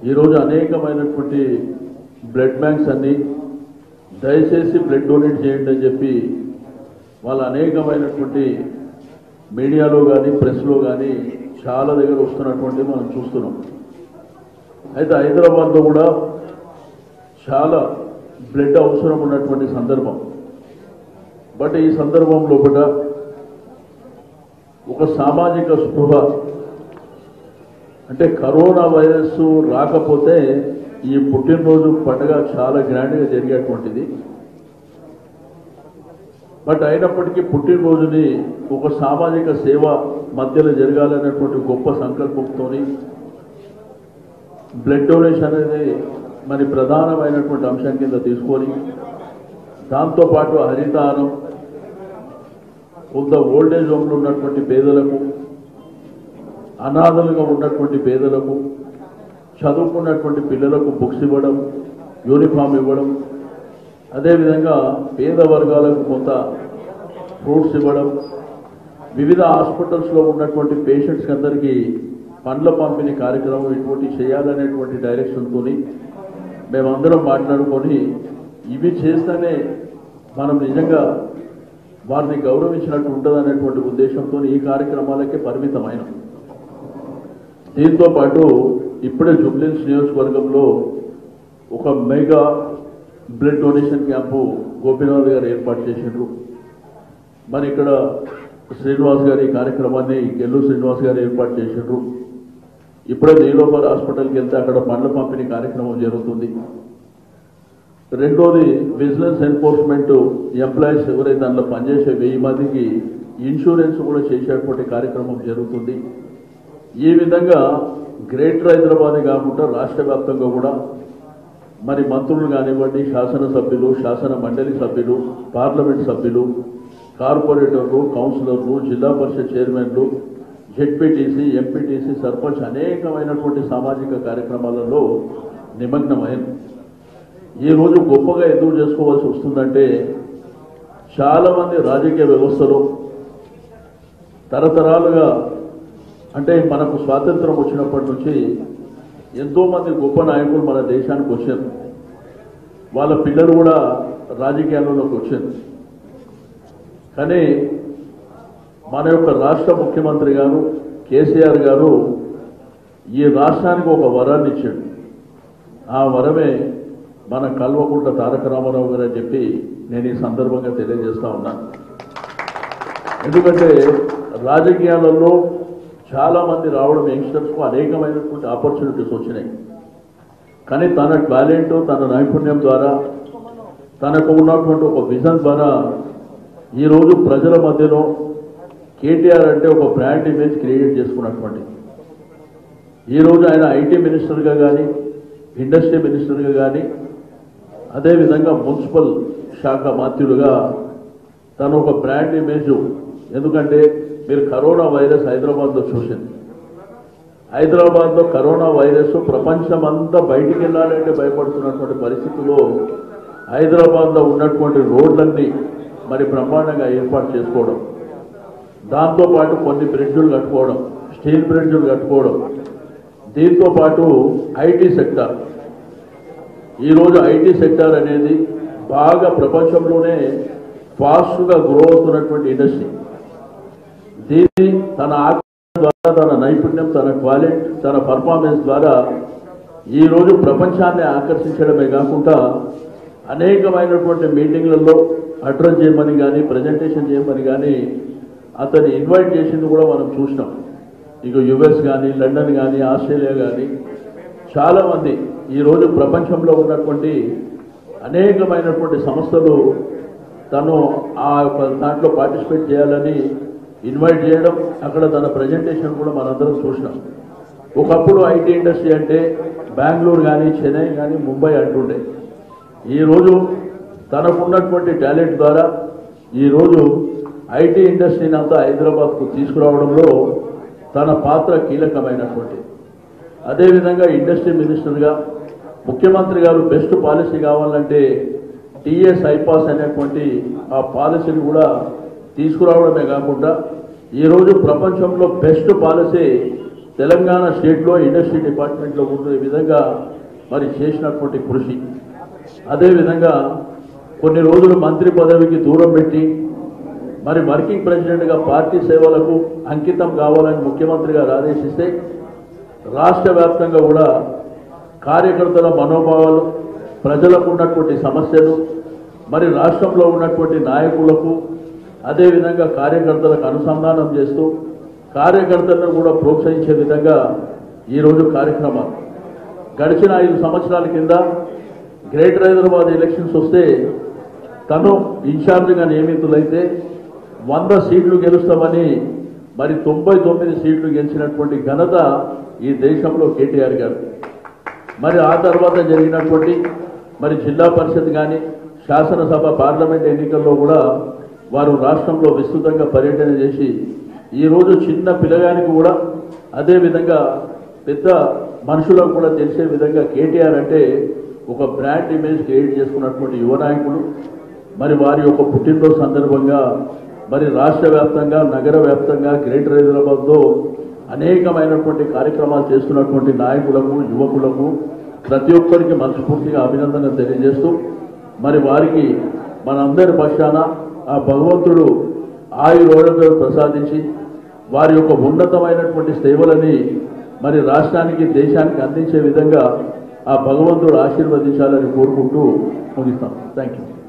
ఈరోజు అనేకమైనటువంటి blood banks అన్ని దయచేసి బ్లడ్ డొనేట్ చేయండి అని చెప్పి వాళ్ళు అనేకమైనటువంటి మీడియాలో కానీ ప్రెస్లో కానీ చాలా దగ్గర వస్తున్నటువంటి మనం చూస్తున్నాం అయితే హైదరాబాద్లో కూడా చాలా బ్లడ్ అవసరం ఉన్నటువంటి సందర్భం బట్ ఈ సందర్భంలో కూడా ఒక సామాజిక స్పృహ అంటే కరోనా వైరస్ రాకపోతే ఈ పుట్టినరోజు పండుగ చాలా గ్రాండ్గా జరిగేటువంటిది బట్ అయినప్పటికీ పుట్టినరోజుని ఒక సామాజిక సేవ మధ్యలో జరగాలనేటువంటి గొప్ప సంకల్పంతో బ్లడ్ డొనేషన్ అనేది మరి ప్రధానమైనటువంటి అంశం కింద తీసుకొని దాంతోపాటు హరితారం కొంత ఓల్డేజ్ హోమ్లో ఉన్నటువంటి పేదలకు అనాథలుగా ఉన్నటువంటి పేదలకు చదువుకున్నటువంటి పిల్లలకు బుక్స్ ఇవ్వడం యూనిఫామ్ ఇవ్వడం అదేవిధంగా పేద వర్గాలకు కొంత ఫ్రూట్స్ ఇవ్వడం వివిధ హాస్పిటల్స్లో ఉన్నటువంటి పేషెంట్స్ అందరికీ పండ్ల పంపిణీ కార్యక్రమం ఇటువంటి చేయాలనేటువంటి డైరెక్షన్తో మేమందరం మాట్లాడుకొని ఇవి చేస్తేనే మనం నిజంగా వారిని గౌరవించినట్టు ఉంటుంది అనేటువంటి ఉద్దేశంతో ఈ కార్యక్రమాలకే పరిమితమైన దీంతో పాటు ఇప్పుడే జుబ్లీన్స్ నియోజకవర్గంలో ఒక mega blood donation camp Gopinath garu ఏర్పాటు చేసిండ్రు మరి ఇక్కడ శ్రీనివాస్ గారి ఈ కార్యక్రమాన్ని గెల్లు శ్రీనివాస్ గారు ఏర్పాటు చేసిండ్రు ఇప్పుడే నీలోపర్ హాస్పిటల్కి వెళ్తే అక్కడ పండ్ల పంపిణీ కార్యక్రమం జరుగుతుంది రెండోది విజిలెన్స్ ఎన్ఫోర్స్మెంట్ ఎంప్లాయీస్ ఎవరైతే అందులో పనిచేసే వెయ్యి మందికి ఇన్సూరెన్స్ కూడా చేసేటువంటి కార్యక్రమం జరుగుతుంది ఈ విధంగా గ్రేటర్ హైదరాబాదే కాకుండా రాష్ట్ర వ్యాప్తంగా కూడా మరి మంత్రులు కానివ్వండి శాసనసభ్యులు శాసన మండలి సభ్యులు పార్లమెంట్ సభ్యులు కార్పొరేటర్లు కౌన్సిలర్లు జిల్లా పరిషత్ చైర్మన్లు జెడ్పీటీసీ ఎంపీటీసీ సర్పంచ్ అనేకమైనటువంటి సామాజిక కార్యక్రమాలలో నిమగ్నమైన ఈ రోజు గొప్పగా ఎందుకు చేసుకోవాల్సి వస్తుందంటే చాలా మంది రాజకీయ వ్యవస్థలో తరతరాలుగా అంటే మనకు స్వాతంత్రం వచ్చినప్పటి నుంచి ఎంతో మంది గొప్ప నాయకులు మన దేశానికి వచ్చారు వాళ్ళ పిల్లలు కూడా రాజకీయాల్లోకి వచ్చారు కానీ మన యొక్క రాష్ట్ర ముఖ్యమంత్రి గారు కేసీఆర్ గారు ఈ రాష్ట్రానికి ఒక వరాన్ని ఇచ్చాడు ఆ వరమే మన కల్వకుంట్ల తారక రామారావు గారు అని చెప్పి నేను ఈ సందర్భంగా తెలియజేస్తా ఉన్నాను ఎందుకంటే రాజకీయాలలో చాలా మంది రావడం యంగ్స్టర్స్కు అనేకమైనటువంటి ఆపర్చునిటీస్ వచ్చినాయి కానీ తన టాలెంట్ తన నైపుణ్యం ద్వారా తనకు ఉన్నటువంటి ఒక విజన్ ద్వారా ఈరోజు ప్రజల మధ్యలో కేటీఆర్ అంటే ఒక బ్రాండ్ ఇమేజ్ క్రియేట్ చేసుకున్నటువంటి ఈరోజు ఆయన ఐటీ మినిస్టర్గా కానీ ఇండస్ట్రీ మినిస్టర్గా కానీ అదేవిధంగా మున్సిపల్ శాఖ మంత్రులుగా తను ఒక బ్రాండ్ ఇమేజ్ ఎందుకంటే మీరు కరోనా వైరస్ హైదరాబాద్లో చూసింది హైదరాబాద్లో కరోనా వైరస్ ప్రపంచం అంతా బయటికి వెళ్ళాలంటే భయపడుతున్నటువంటి పరిస్థితుల్లో హైదరాబాద్లో ఉన్నటువంటి రోడ్లన్నీ మరి బ్రహ్మాండంగా ఏర్పాటు చేసుకోవడం దాంతోపాటు కొన్ని బ్రిడ్జులు కట్టుకోవడం స్టీల్ బ్రిడ్జులు కట్టుకోవడం దీంతో పాటు ఐటీ సెక్టార్ ఈరోజు ఐటీ సెక్టార్ అనేది బాగా ప్రపంచంలోనే ఫాస్ట్గా గ్రో అవుతున్నటువంటి ఇండస్ట్రీ దీన్ని తన ఆకర్షణ ద్వారా తన నైపుణ్యం తన క్వాలిటీ తన పర్ఫార్మెన్స్ ద్వారా ఈరోజు ప్రపంచాన్ని ఆకర్షించడమే కాకుండా అనేకమైనటువంటి మీటింగ్లలో అడ్రస్ చేయమని కానీ ప్రజెంటేషన్ చేయమని కానీ అతన్ని ఇన్వైట్ చేసింది కూడా మనం చూసినాం ఇక యుఎస్ కానీ లండన్ కానీ ఆస్ట్రేలియా కానీ చాలామంది ఈరోజు ప్రపంచంలో ఉన్నటువంటి అనేకమైనటువంటి సంస్థలు తను ఆ యొక్క దాంట్లో పార్టిసిపేట్ చేయాలని ఇన్వైట్ చేయడం అక్కడ తన ప్రజెంటేషన్ కూడా మనందరం చూసినాం ఒకప్పుడు ఐటీ ఇండస్ట్రీ అంటే బెంగళూరు కానీ చెన్నై కానీ ముంబై అంటుండే ఈరోజు తనకున్నటువంటి టాలెంట్ ద్వారా ఈరోజు ఐటీ ఇండస్ట్రీని అంతా హైదరాబాద్కు తీసుకురావడంలో తన పాత్ర కీలకమైనటువంటి అదేవిధంగా ఇండస్ట్రీ మినిస్టర్గా ముఖ్యమంత్రి గారు బెస్ట్ పాలసీ కావాలంటే టీఎస్ ఐపాస్ అనేటువంటి ఆ పాలసీని కూడా తీసుకురావడమే కాకుండా ఈరోజు ప్రపంచంలో బెస్ట్ పాలసీ తెలంగాణ స్టేట్లో ఇండస్ట్రీ డిపార్ట్మెంట్లో ఉండే విధంగా మరి చేసినటువంటి కృషి అదేవిధంగా కొన్ని రోజులు మంత్రి పదవికి దూరం పెట్టి మరి వర్కింగ్ ప్రెసిడెంట్గా పార్టీ సేవలకు అంకితం కావాలని ముఖ్యమంత్రి గారు ఆదేశిస్తే రాష్ట్ర వ్యాప్తంగా కూడా కార్యకర్తల మనోభావాలు ప్రజలకు ఉన్నటువంటి సమస్యలు మరి రాష్ట్రంలో ఉన్నటువంటి నాయకులకు అదేవిధంగా కార్యకర్తలకు అనుసంధానం చేస్తూ కార్యకర్తలను కూడా ప్రోత్సహించే విధంగా ఈరోజు కార్యక్రమాలు గడిచిన ఐదు సంవత్సరాల కింద గ్రేటర్ హైదరాబాద్ ఎలక్షన్స్ వస్తే తను ఇన్ఛార్జిగా నియమితులైతే వంద సీట్లు గెలుస్తామని మరి తొంభై తొమ్మిది సీట్లు గెలిచినటువంటి ఘనత ఈ దేశంలో కేటీఆర్ గారు మరి ఆ తర్వాత జరిగినటువంటి మరి జిల్లా పరిషత్ కానీ శాసనసభ పార్లమెంట్ ఎన్నికల్లో కూడా వారు రాష్ట్రంలో విస్తృతంగా పర్యటన చేసి ఈరోజు చిన్న పిల్లగానికి కూడా అదేవిధంగా పెద్ద మనుషులకు కూడా తెలిసే విధంగా కేటీఆర్ అంటే ఒక బ్రాండ్ ఇమేజ్ క్రియేట్ చేసుకున్నటువంటి యువ నాయకుడు మరి వారి యొక్క పుట్టినరోజు సందర్భంగా మరి రాష్ట్ర వ్యాప్తంగా నగర వ్యాప్తంగా గ్రేటర్ హైదరాబాద్లో అనేకమైనటువంటి కార్యక్రమాలు చేస్తున్నటువంటి నాయకులకు యువకులకు ప్రతి ఒక్కరికి మనస్ఫూర్తిగా అభినందన తెలియజేస్తూ మరి వారికి మనందరి పక్షాన ఆ భగవంతుడు ఆయురోగ్యాలు ప్రసాదించి వారి యొక్క ఉన్నతమైనటువంటి సేవలని మరి రాష్ట్రానికి దేశానికి అందించే విధంగా ఆ భగవంతుడు ఆశీర్వదించాలని కోరుకుంటూ ముగిస్తాం థ్యాంక్ యూ